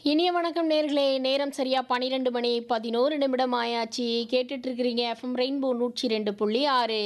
இனிய வணக்கம் நேர்களே நேரம் சரியா பன்னிரெண்டு மணி பதினோரு நிமிடம் ஆயாச்சு கேட்டுட்டு இருக்கிறீங்க எஃப்எம் ரெயின்போ நூற்றி ரெண்டு புள்ளி ஆறு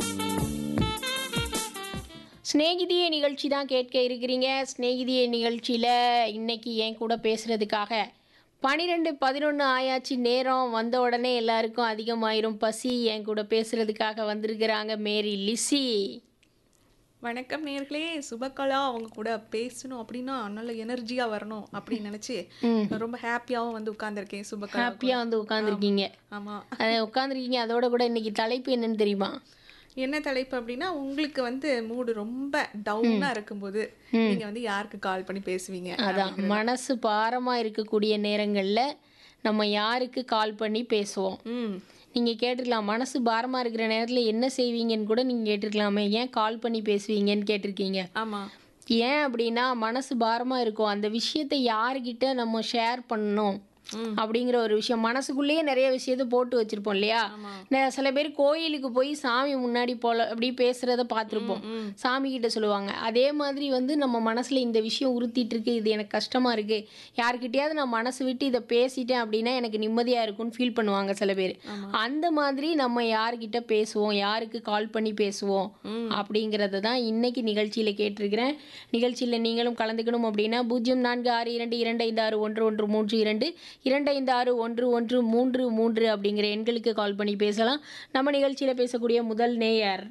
ஸ்நேகிதியே நிகழ்ச்சி தான் கேட்க இருக்கிறீங்க ஸ்நேகிதியே நிகழ்ச்சியில் இன்னைக்கு என் கூட பேசுகிறதுக்காக பன்னிரெண்டு பதினொன்று ஆயாச்சு நேரம் வந்த உடனே எல்லாருக்கும் அதிகமாயிரும் பசி என் கூட பேசுகிறதுக்காக வந்திருக்கிறாங்க மேரி லிசி வணக்கம் நேர்களே சுபகலா அவங்க கூட பேசணும் அப்படின்னா நல்ல எனர்ஜியா வரணும் அப்படின்னு நினைச்சு ரொம்ப ஹாப்பியாவும் வந்து உட்கார்ந்திருக்கேன் சுபகலா ஹாப்பியாக வந்து உட்காந்துருக்கீங்க ஆமா உட்காந்துருக்கீங்க அதோட கூட இன்னைக்கு தலைப்பு என்னன்னு தெரியுமா என்ன தலைப்பு அப்படின்னா உங்களுக்கு வந்து மூடு ரொம்ப டவுனா இருக்கும்போது நீங்க வந்து யாருக்கு கால் பண்ணி பேசுவீங்க அதான் மனசு பாரமாக இருக்கக்கூடிய நேரங்களில் நம்ம யாருக்கு கால் பண்ணி பேசுவோம் ம் நீங்கள் கேட்டிருக்கலாம் மனசு பாரமாக இருக்கிற நேரத்தில் என்ன செய்வீங்கன்னு கூட நீங்கள் கேட்டிருக்கலாமே ஏன் கால் பண்ணி பேசுவீங்கன்னு கேட்டிருக்கீங்க ஆமா ஏன் அப்படின்னா மனசு பாரமாக இருக்கும் அந்த விஷயத்தை யாருக்கிட்ட நம்ம ஷேர் பண்ணணும் அப்படிங்கிற ஒரு விஷயம் மனசுக்குள்ளேயே நிறைய விஷயத்த போட்டு வச்சிருப்போம் இல்லையா ந- சில பேர் கோயிலுக்கு போய் சாமி முன்னாடி போல அப்படி பேசுறத பார்த்துருப்போம் சாமி கிட்ட சொல்லுவாங்க அதே மாதிரி வந்து நம்ம மனசுல இந்த விஷயம் உறுத்திட்டு இருக்கு இது எனக்கு கஷ்டமா இருக்கு யாருக்கிட்டயாவது நான் மனசு விட்டு இதை பேசிட்டேன் அப்படின்னா எனக்கு நிம்மதியா இருக்கும்னு ஃபீல் பண்ணுவாங்க சில பேர் அந்த மாதிரி நம்ம யார்கிட்ட பேசுவோம் யாருக்கு கால் பண்ணி பேசுவோம் அப்படிங்கறத தான் இன்னைக்கு நிகழ்ச்சியில கேட்டிருக்கிறேன் நிகழ்ச்சியில நீங்களும் கலந்துக்கணும் அப்படின்னா பூஜ்ஜியம் நான்கு ஆறு இரண்டு இரண்டு ஐந்து ஆறு ஒன்று ஒன்று மூன்று இரண்டு இரண்டு ஐந்து ஆறு ஒன்று ஒன்று மூன்று மூன்று அப்படிங்கிற எண்களுக்கு கால் பண்ணி பேசலாம் நம்ம நிகழ்ச்சியில பேசக்கூடிய முதல் நேயர்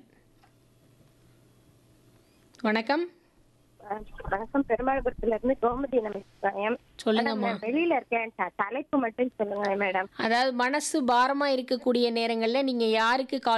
வணக்கம் வணக்கம் பெருமாள்புரத்துல இருந்து கோமதி நமஸ்காரம் சொல்லுங்கம்மா நான் வெளியில இருக்கேன் த- தலைப்பு மட்டும் சொல்லுங்க மேடம் அதாவது மனசு பாரமா இருக்கக்கூடிய நேரங்கள்ல நீங்க யாருக்கு கால்